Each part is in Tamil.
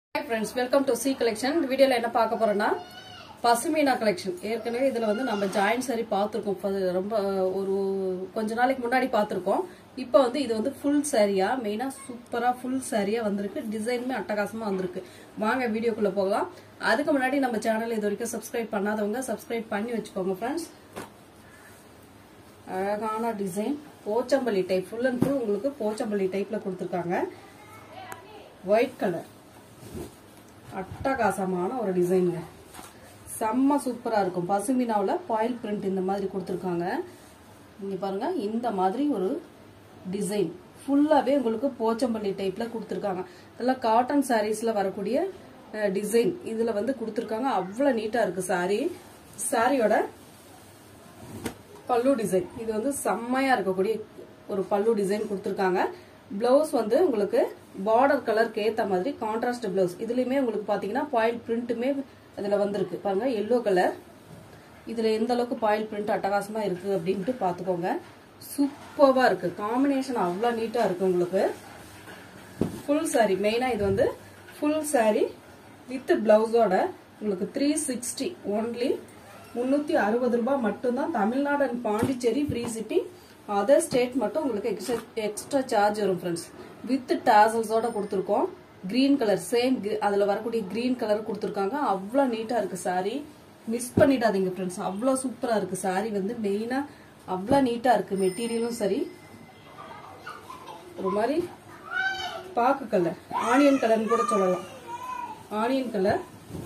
hi friends welcome to C collection இந்த வீடியோவில் என்ன பார்க்க போறோம்னா பசுமீனா கலெக்ஷன் ஏற்கனவே இதில் வந்து நம்ம ஜாயின் சரி பார்த்துருக்கோம் ஃப- ரொம்ப அஹ், ஒரு கொஞ்ச நாளைக்கு முன்னாடி பார்த்துருக்கோம் இப்போ வந்து இது வந்து ஃபுல் சாரியாக மெயினாக சூப்பராக ஃபுல் சாரியாக வந்திருக்கு டிசைனுமே அட்டகாசமாக வந்திருக்கு வாங்க வீடியோக்குள்ளே போகலாம் அதுக்கு முன்னாடி நம்ம சேனல் இது வரைக்கும் சப்ஸ்கிரைப் பண்ணாதவங்க சப்ஸ்கிரைப் பண்ணி வச்சுக்கோங்க ஃப்ரெண்ட்ஸ் அழகான design Pochampally type full and full உங்களுக்கு போச்சம்பள்ளி டைப்பில் கொடுத்துருக்காங்க ஒயிட் கலர் அட்டகாசமான ஒரு டிசைனுங்க செம்ம சூப்பராக இருக்கும் பசுமினாவில் பாயில் பிரிண்ட் இந்த மாதிரி கொடுத்துருக்காங்க இங்கே பாருங்க இந்த மாதிரி ஒரு டிசைன் ஃபுல்லாகவே உங்களுக்கு போச்சம்பள்ளி டைப்பில் கொடுத்துருக்காங்க இதெல்லாம் காட்டன் சாரீஸில் வரக்கூடிய டிசைன் இதில் வந்து கொடுத்துருக்காங்க அவ்வளோ நீட்டாக இருக்குது சாரீ சாரியோட பல்லு டிசைன் இது வந்து செம்மையா இருக்கக்கூடிய ஒரு பல்லு டிசைன் கொடுத்துருக்காங்க பிளவுஸ் வந்து உங்களுக்கு பார்டர் கலருக்கு ஏத்த மாதிரி கான்ட்ராஸ்ட் பிளவுஸ் இதுலயுமே உங்களுக்கு பாத்தீங்கன்னா பாயில் பிரிண்ட்டுமே அதுல வந்திருக்கு பாருங்க எல்லோ கலர் இதுல எந்த அளவுக்கு பாயில் பிரிண்ட் அட்டகாசமா இருக்கு அப்படின்ட்டு பாத்துக்கோங்க சூப்பர்வா இருக்கு காம்பினேஷன் அவ்வளோ நீட்டா இருக்கு உங்களுக்கு ஃபுல் saree மெயினா இது வந்து ஃபுல் saree வித் பிளவுஸோட உங்களுக்கு த்ரீ சிக்ஸ்டி ஒன்லி முந்நூற்றி அறுபது ரூபாய் மட்டும்தான் Tamil Nadu and Pondicherry free shipping other state மட்டும் உங்களுக்கு எக்ஸ்ட்ரா எக்ஸ்ட்ரா சார்ஜ் வரும் ஃப்ரெண்ட்ஸ் வித் டாசல்ஸோட கொடுத்துருக்கோம் கிரீன் கலர் சேம் அதில் வரக்கூடிய கிரீன் கலர் கொடுத்துருக்காங்க அவ்வளோ நீட்டாக இருக்குது saree மிஸ் பண்ணிடாதீங்க ஃப்ரெண்ட்ஸ் அவ்வளோ சூப்பராக இருக்குது saree வந்து மெயினாக அவ்வளோ நீட்டாக இருக்குது மெட்டீரியலும் சரி ஒரு மாதிரி பாக்கு கலர் ஆனியன் கலர்னு கூட சொல்லலாம் ஆனியன் கலர்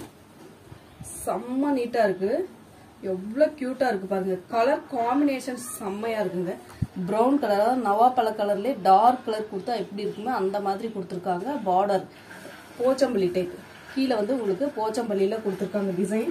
செம்ம நீட்டா இருக்கு எவ்வளோ க்யூட்டா இருக்கு பாருங்க கலர் காம்பினேஷன் செம்மையா இருக்குங்க ப்ரௌன் கலர் அதாவது நவாப்பழ கலர்லேயே டார்க் கலர் கொடுத்தா எப்படி இருக்குமோ அந்த மாதிரி கொடுத்துருக்காங்க பார்டர் போச்சம்பள்ளி டைப் கீழே வந்து உங்களுக்கு போச்சம்பள்ளியில கொடுத்துருக்காங்க டிசைன்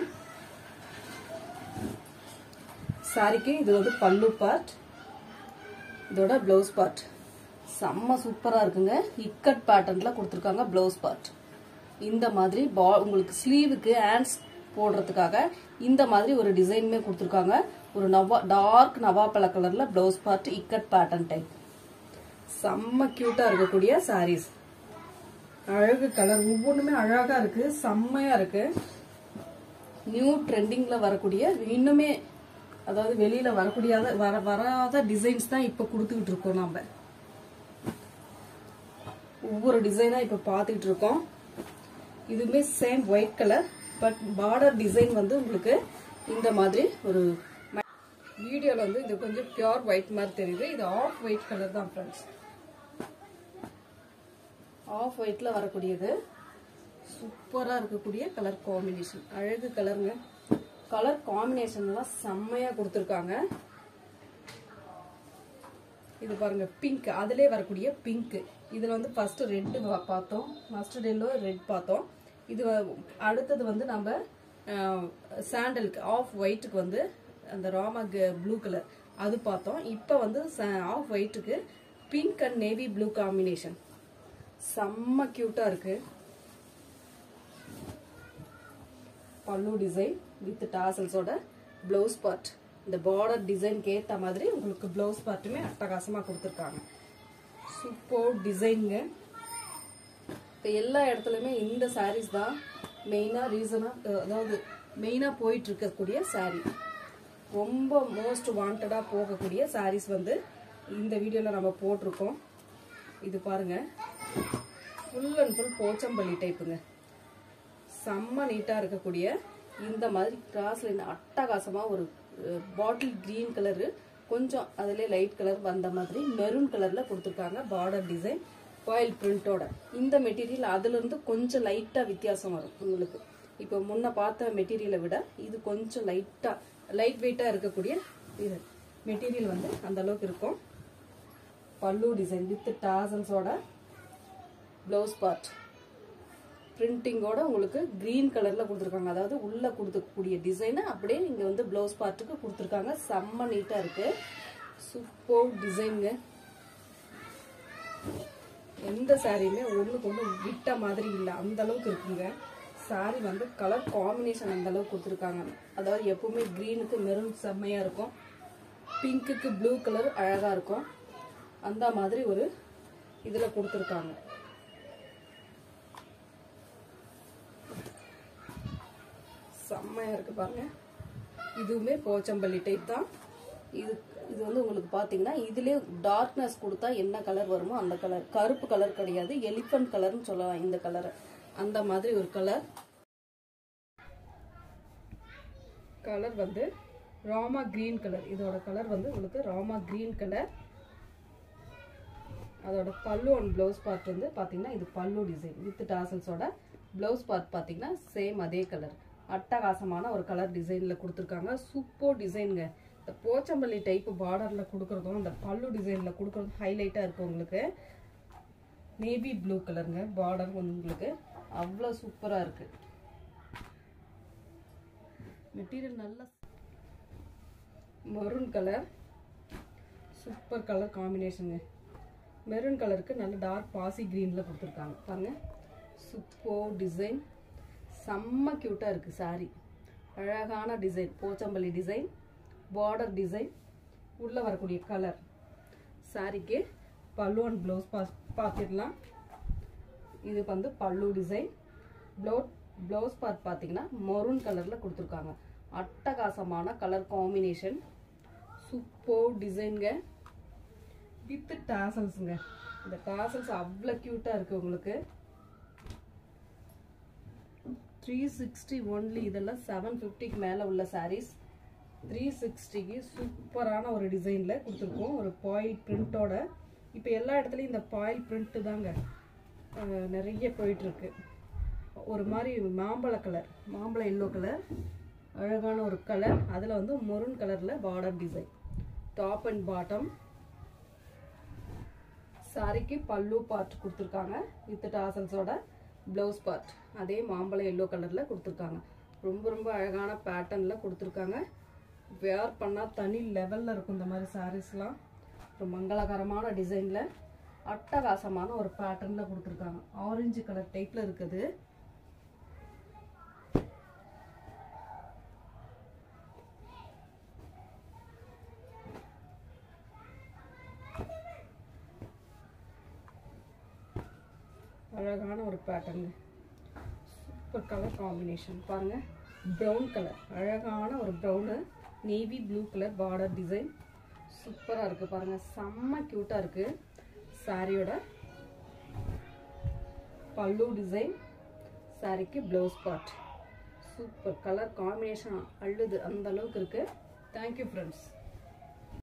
சாரிக்கு இது வந்து பல்லு பார்ட் இதோட பிளவுஸ் பார்ட் செம்ம சூப்பரா இருக்குங்க இக்கட் பேட்டர்ன்ல கொடுத்துருக்காங்க பிளவுஸ் பார்ட் இந்த மாதிரி பா உங்களுக்கு ஸ்லீவுக்கு ஹேண்ட்ஸ் போடுறதுக்காக இந்த மாதிரி ஒரு டிசைனுமே கொடுத்துருக்காங்க ஒரு நவா டார்க் நவாப்பழ கலர்ல blouse part ikat pattern type செம்ம கியூட்டா இருக்கக்கூடிய சாரீஸ் அழகு கலர் ஒவ்வொன்றுமே அழகா இருக்கு செம்மையா இருக்கு நியூ ட்ரெண்டிங்ல வரக்கூடிய இன்னுமே அதாவது வெளியில வரக்கூடிய வர வராத டிசைன்ஸ் தான் இப்ப கொடுத்துக்கிட்டு இருக்கோம் நாம ஒவ்வொரு டிசைனா இப்ப பாத்துக்கிட்டு இருக்கோம் இதுவுமே same white colour but border design வந்து உங்களுக்கு இந்த மாதிரி ஒரு வீடியோல வந்து இது கொஞ்சம் பியோர் ஒயிட் மாதிரி தெரியுது இது ஆஃப் ஒயிட் கலர் தான் ஃப்ரெண்ட்ஸ் ஆஃப் ஒயிட்ல வரக்கூடியது சூப்பரா இருக்கக்கூடிய கலர் காம்பினேஷன் அழகு கலருங்க கலர் காம்பினேஷன் எல்லாம் செம்மையா கொடுத்துருக்காங்க இது பாருங்க பிங்க் அதிலே வரக்கூடிய பிங்க் இதுல வந்து ஃபர்ஸ்ட் ரெட் பார்த்தோம் மஸ்டர்ட் எல்லோ ரெட் பார்த்தோம் இது வ- அடுத்தது வந்து நம்ம சாண்டலுக்கு ஆஃப் ஒயிட்டுக்கு வந்து அந்த ராமா ப்ளூ கலர் அது பார்த்தோம் இப்போ வந்து ஆஃப் ஒயிட்டுக்கு pink and navy blue combination செம்ம கியூட்டா இருக்கு பல்லு டிசைன் வித் டாசல்ஸோட பிளவுஸ் பார்ட் இந்த பார்டர் டிசைனுக்கு ஏற்ற மாதிரி உங்களுக்கு பிளவுஸ் பார்ட்டுமே அட்டகாசமாக கொடுத்துருக்காங்க சூப்பர் டிசைனுங்க இப்போ எல்லா இடத்துலையுமே இந்த sarees தான் மெயினாக ரீசனாக அதாவது மெயினாக போயிட்டு இருக்கக்கூடிய saree ரொம்ப மோஸ்ட் வாண்டடாக போகக்கூடிய sarees வந்து இந்த வீடியோவில் நம்ம போட்டிருக்கோம் இது பாருங்க ஃபுல் அண்ட் ஃபுல் போச்சம்பள்ளி டைப்புங்க செம்ம நீட்டாக இருக்கக்கூடிய இந்த மாதிரி கிராஸ் லைன் அட்டகாசமாக ஒரு பாட்டில் கிரீன் கலரு கொஞ்சம் அதிலே லைட் கலர் வந்த மாதிரி மெரூன் கலரில் கொடுத்துருக்காங்க பார்டர் டிசைன் பாயில் பிரிண்டோட இந்த மெட்டீரியல் அதுலேருந்து கொஞ்சம் லைட்டாக வித்தியாசம் வரும் உங்களுக்கு இப்போ முன்ன பார்த்த மெட்டீரியலை விட இது கொஞ்சம் லைட்டாக லைட் வெயிட்டாக இருக்கக்கூடிய இது மெட்டீரியல் வந்து அந்த அளவுக்கு இருக்கும் பல்லு டிசைன் வித் டாசல்ஸோட ப்ளவுஸ் பார்ட் பிரிண்டிங்கோட உங்களுக்கு கிரீன் கலர்ல கொடுத்துருக்காங்க அதாவது உள்ள கொடுத்துக்கூடிய டிசைனை அப்படியே இங்க வந்து பிளவுஸ் பார்ட்டுக்கு கொடுத்துருக்காங்க செம்ம நீட்டா இருக்கு சூப்பர் டிசைனுங்க எந்த சாரியுமே ஒண்ணுக்கு ஒண்ணு விட்ட மாதிரி இல்லை அந்த அளவுக்கு இருக்குங்க சாரி வந்து கலர் காம்பினேஷன் அந்த அளவுக்கு கொடுத்துருக்காங்க அதாவது எப்பவுமே கிரீனுக்கு மெரூன் செம்மையா இருக்கும் பிங்க்குக்கு ப்ளூ கலர் அழகா இருக்கும் அந்த மாதிரி ஒரு இதுல கொடுத்துருக்காங்க செம்மையாக இருக்குது பாருங்க இதுவுமே போச்சம்பள்ளி டைப் தான் இது இது வந்து உங்களுக்கு பார்த்தீங்கன்னா இதுலேயே டார்க்னஸ் கொடுத்தா என்ன கலர் வருமோ அந்த கலர் கருப்பு கலர் கிடையாது எலிஃபண்ட் கலர்னு சொல்லலாம் இந்த கலரை அந்த மாதிரி ஒரு கலர் கலர் வந்து ராமா கிரீன் கலர் இதோட கலர் வந்து உங்களுக்கு ராமா கிரீன் கலர் அதோட பல்லு அண்ட் ப்ளவுஸ் பார்ட் வந்து பார்த்தீங்கன்னா இது பல்லு டிசைன் வித் டாசல்ஸோட ப்ளவுஸ் பார்ட் பார்த்தீங்கன்னா சேம் அதே கலர் அட்டகாசமான ஒரு கலர் டிசைனில் கொடுத்துருக்காங்க சூப்பர் டிசைனுங்க இந்த போச்சம்பள்ளி டைப் பார்டரில் கொடுக்குறதும் இந்த பல்லு டிசைனில் கொடுக்குறதும் ஹைலைட்டாக இருக்கும் உங்களுக்கு நேவி ப்ளூ கலருங்க பார்டர் உங்களுக்கு அவ்வளோ சூப்பராக இருக்குது மெட்டீரியல் நல்லா மரூன் கலர் சூப்பர் கலர் காம்பினேஷனுங்க மெரூன் கலருக்கு நல்ல டார்க் பாசி க்ரீனில் கொடுத்துருக்காங்க பாருங்க சூப்பர் டிசைன் செம்ம க்யூட்டாக இருக்குது சாரி அழகான design Pochampally design border design உள்ளே வரக்கூடிய கலர் சாரிக்கு பல்லு அண்ட் ப்ளவுஸ் பா பார்த்துடலாம் இது வந்து pallu design blouse blouse part பார்த்தீங்கன்னா மரூன் கலரில் கொடுத்துருக்காங்க அட்டகாசமான கலர் காம்பினேஷன் சூப்பர் டிசைனுங்க வித் டாசல்ஸுங்க இந்த டாசல்ஸ் அவ்வளோ க்யூட்டாக இருக்குது உங்களுக்கு த்ரீ சிக்ஸ்டி ஒன்லி இதெல்லாம் செவன் ஃபிஃப்டிக்கு மேலே உள்ள சாரீஸ் த்ரீ சிக்ஸ்டிக்கு சூப்பரான ஒரு டிசைனில் கொடுத்துருக்கோம் ஒரு பாயில் பிரிண்ட்டோட இப்போ எல்லா இடத்துலையும் இந்த பாயில் பிரிண்ட்டு தாங்க அஹ், நிறைய போயிட்டுருக்கு ஒரு மாதிரி மாம்பழ கலர் மாம்பழ எல்லோ கலர் அழகான ஒரு கலர் அதில் வந்து மொரூன் கலரில் border design top and bottom சாரிக்கு பல்லு பார்ட் கொடுத்துருக்காங்க வித் டாசல்ஸோட ப்ளவுஸ் பார்ட் அதே மாம்பழம் எல்லோ கலரில் கொடுத்துருக்காங்க ரொம்ப ரொம்ப அழகான பேட்டர்னில் கொடுத்துருக்காங்க வேர் பண்ணால் தனி லெவலில் இருக்கும் இந்த மாதிரி சாரீஸ்லாம் ஒரு மங்களகரமான டிசைனில் அட்டகாசமான ஒரு பேட்டர்னில் கொடுத்துருக்காங்க ஆரஞ்சு கலர் டைப்பில் இருக்குது அழகான ஒரு பேட்டர்னு சூப்பர் கலர் காம்பினேஷன் பாருங்க ப்ரௌன் கலர் அழகான ஒரு brown navy blue colour border design சூப்பராக இருக்குது பாருங்க செம்ம க்யூட்டாக இருக்குது சாரியோட பல்லு டிசைன் சாரிக்கு blouse part super colour combination அள்ளுது அந்த அளவுக்கு இருக்குது தேங்க்யூ ஃப்ரெண்ட்ஸ்